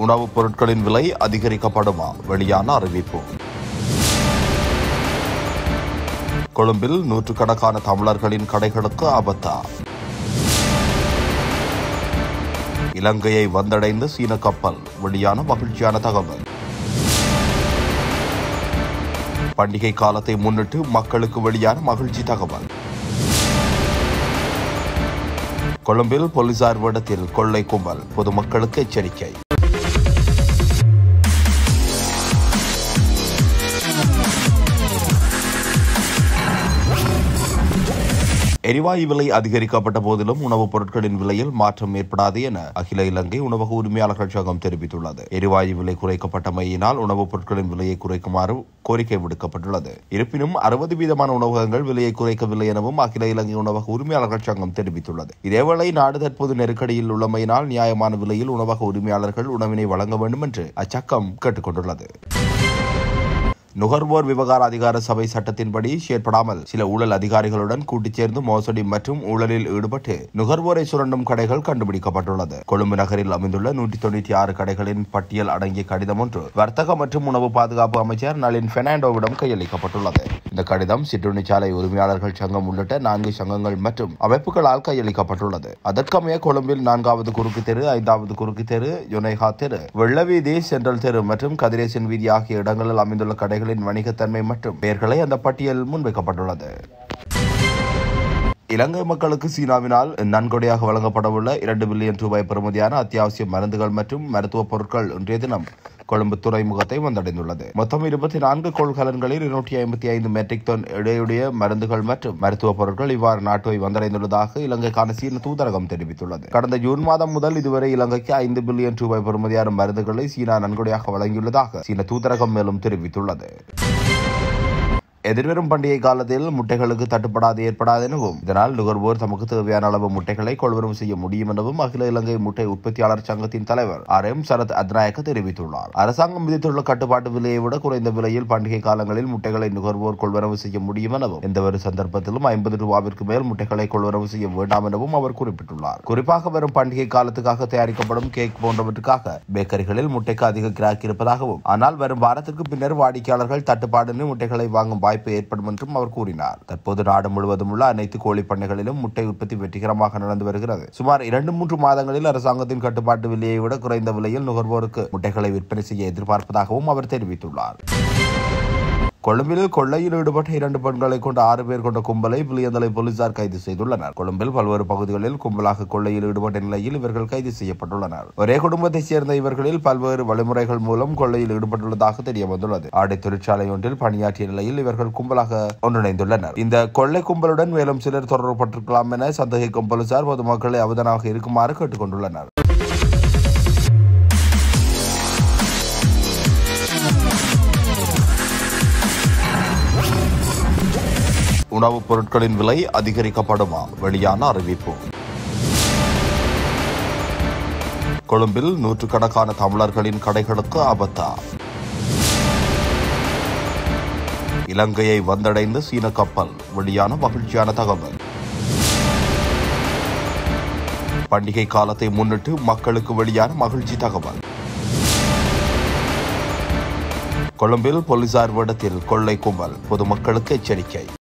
உணவுப் பொருட்களின் விலை அதிகரிக்கப்படுமா வெளியான அறிவிப்பு கொழும்பில் நூற்றுக்கணக்கான தமிழர்களின் கடைகளுக்கு ஆபத்தா இலங்கையை வந்தடைந்த சீன கப்பல் வெளியான மகிழ்ச்சியான தகவல் பண்டிகை காலத்தை முன்னிட்டு மக்களுக்கு வெளியான மகிழ்ச்சி தகவல் கொழும்பில் போலீசார் வேடத்தில் கொள்ளை கும்பல் பொதுமக்களுக்கு எச்சரிக்கை எரிவாயு விலை அதிகரிக்கப்பட்ட போதிலும் உணவுப் பொருட்களின் விலையில் மாற்றம் ஏற்படாது என அகில இலங்கை உணவக உரிமையாளர்கள் சங்கம் தெரிவித்துள்ளது எரிவாயு விலை குறைக்கப்பட்டமையினால் உணவுப் பொருட்களின் விலையை குறைக்குமாறு கோரிக்கை விடுக்கப்பட்டுள்ளது இருப்பினும் அறுபது வீதமான உணவகங்கள் விலையை குறைக்கவில்லை எனவும் அகில இலங்கை உணவக உரிமையாளர்கள் சங்கம் தெரிவித்துள்ளது இதேவேளை நாடு தற்போது நெருக்கடியில் உள்ளமையினால் நியாயமான விலையில் உணவக உரிமையாளர்கள் உணவினை வழங்க வேண்டும் என்று அச்சக்கம் கேட்டுக் கொண்டுள்ளது நுகர்வோர் விவகார அதிகார சபை சட்டத்தின்படி செயற்படாமல் சில ஊழல் அதிகாரிகளுடன் கூட்டிச் சேர்ந்து மோசடி மற்றும் ஊழலில் ஈடுபட்டு நுகர்வோரை சுரண்டும் கடைகள் கண்டுபிடிக்கப்பட்டுள்ளது கொழும்பு நகரில் அமைந்துள்ள நூற்றி தொண்ணூற்றி ஆறு கடைகளின் பட்டியல் அடங்கிய கடிதம் ஒன்று வர்த்தக மற்றும் உணவு பாதுகாப்பு அமைச்சர் நளின் பெர்னாண்டோவிடம் கையளிக்கப்பட்டுள்ளது இந்த கடிதம் சிற்றுண்டிச்சாலை உரிமையாளர்கள் சங்கம் உள்ளிட்ட நான்கு சங்கங்கள் மற்றும் அமைப்புகளால் கையளிக்கப்பட்டுள்ளது அதற்கமைய கொழும்பில் நான்காவது குறுக்கு தெரு ஐந்தாவது குறுக்கு தெரு யுனைஹா தெரு வெள்ளவீதி சென்ட்ரல் தெரு மற்றும் கதிரேசன் வீதி ஆகிய இடங்களில் அமைந்துள்ள கடைகளின் வணிகத்தன்மை மற்றும் பெயர்களை அந்த பட்டியல் முன்வைக்கப்பட்டுள்ளது இலங்கை மக்களுக்கு சீனாவினால் நன்கொடையாக வழங்கப்படவுள்ள இரண்டு பில்லியன் ரூபாய் பெறுமதியான அத்தியாவசிய மருந்துகள் மற்றும் மருத்துவ பொருட்கள் இன்றைய தினம் கொழும்பு துறைமுகத்தை வந்தடைந்துள்ளது மொத்தம் இருபத்தி நான்கு கொள்கலன்களில் இருநூற்றி ஐம்பத்தி ஐந்து மெட்ரிக் டன் இடையுடைய மருந்துகள் மற்றும் மருத்துவ பொருட்கள் இவ்வாறு நாட்டை வந்தடைந்துள்ளதாக இலங்கைக்கான சீன தூதரகம் தெரிவித்துள்ளது கடந்த ஜூன் மாதம் முதல் இதுவரை இலங்கைக்கு ஐந்து பில்லியன் ரூபாய் பெறுமதியான மருந்துகளை சீனா நன்கொடையாக வழங்கியுள்ளதாக சீன தூதரகம் மேலும் தெரிவித்துள்ளது எதிர்வரும் பண்டிகை காலத்தில் முட்டைகளுக்கு தட்டுப்படாது ஏற்படாது எனவும் இதனால் நுகர்வோர் தமக்கு தேவையான அளவு முட்டைகளை கொள்வனவு செய்ய முடியும் எனவும் அகில இலங்கை முட்டை உற்பத்தியாளர் சங்கத்தின் தலைவர் ஆர் எம் சரத் அத்நாயக்க தெரிவித்துள்ளார் அரசாங்கம் விதித்துள்ள கட்டுப்பாட்டு விலையை விட குறைந்த விலையில் பண்டிகை காலங்களில் முட்டைகளை நுகர்வோர் கொள்வனவு செய்ய முடியும் எனவும் எந்தவொரு சந்தர்ப்பத்திலும் ஐம்பது ரூபாவிற்கு மேல் முட்டைகளை கொள்வனவு செய்ய வேண்டாம் எனவும் அவர் குறிப்பிட்டுள்ளார் குறிப்பாக வரும் பண்டிகை காலத்துக்காக தயாரிக்கப்படும் கேக் போன்றவற்றுக்காக பேக்கரிகளில் முட்டைக்கு அதிக கிராக் இருப்பதாகவும் ஆனால் வரும் வாரத்திற்கு பின்னர் வாடிக்கையாளர்கள் தட்டுப்பாடின்றி முட்டைகளை வாங்கும் வாய்ப்பு ஏற்படும் என்றும் அவர் கூறினார் தற்போது நாடு முழுவதும் உள்ள அனைத்து கோழி பண்ணைகளிலும் முட்டை உற்பத்தி வெற்றிகரமாக நடந்து வருகிறது சுமார் இரண்டு மூன்று மாதங்களில் அரசாங்கத்தின் கட்டுப்பாட்டு விலையை விட குறைந்த விலையில் நுகர்வோருக்கு முட்டைகளை விற்பனை செய்ய எதிர்பார்ப்பதாகவும் அவர் தெரிவித்துள்ளார் கொழும்பில் கொள்ளையில் ஈடுபட்ட இரண்டு பெண்களை கொண்ட ஆறு பேர் கொண்ட கும்பலை புளியந்தலை போலீசார் கைது செய்துள்ளனர் கொழும்பில் பல்வேறு பகுதிகளில் கும்பலாக கொள்ளையில் ஈடுபட்ட நிலையில் இவர்கள் கைது செய்யப்பட்டுள்ளனர் ஒரே குடும்பத்தைச் சேர்ந்த இவர்களில் பல்வேறு வழிமுறைகள் மூலம் கொள்ளையில் ஈடுபட்டுள்ளதாக தெரிய வந்துள்ளது ஆடை தொழிற்சாலை ஒன்றில் பணியாற்றிய நிலையில் இவர்கள் கும்பலாக ஒன்றிணைந்துள்ளனர் இந்த கொள்ளை கும்பலுடன் மேலும் சிலர் தொடர்பட்டிருக்கலாம் என சந்தேகிக்கும் போலீசார் பொதுமக்களை அவதானமாக இருக்குமாறு கேட்டுக் கொண்டுள்ளனர் உணவுப் பொருட்களின் விலை அதிகரிக்கப்படுமா வெளியான அறிவிப்பு கொழும்பில் நூற்றுக்கணக்கான தமிழர்களின் கடைகளுக்கு ஆபத்தா இலங்கையை வந்தடைந்த சீன கப்பல் வெளியான மகிழ்ச்சியான தகவல் பண்டிகை காலத்தை முன்னிட்டு மக்களுக்கு வெளியான மகிழ்ச்சி தகவல் கொழும்பில் போலீசார் வேடத்தில் கொள்ளை கும்பல் பொதுமக்களுக்கு எச்சரிக்கை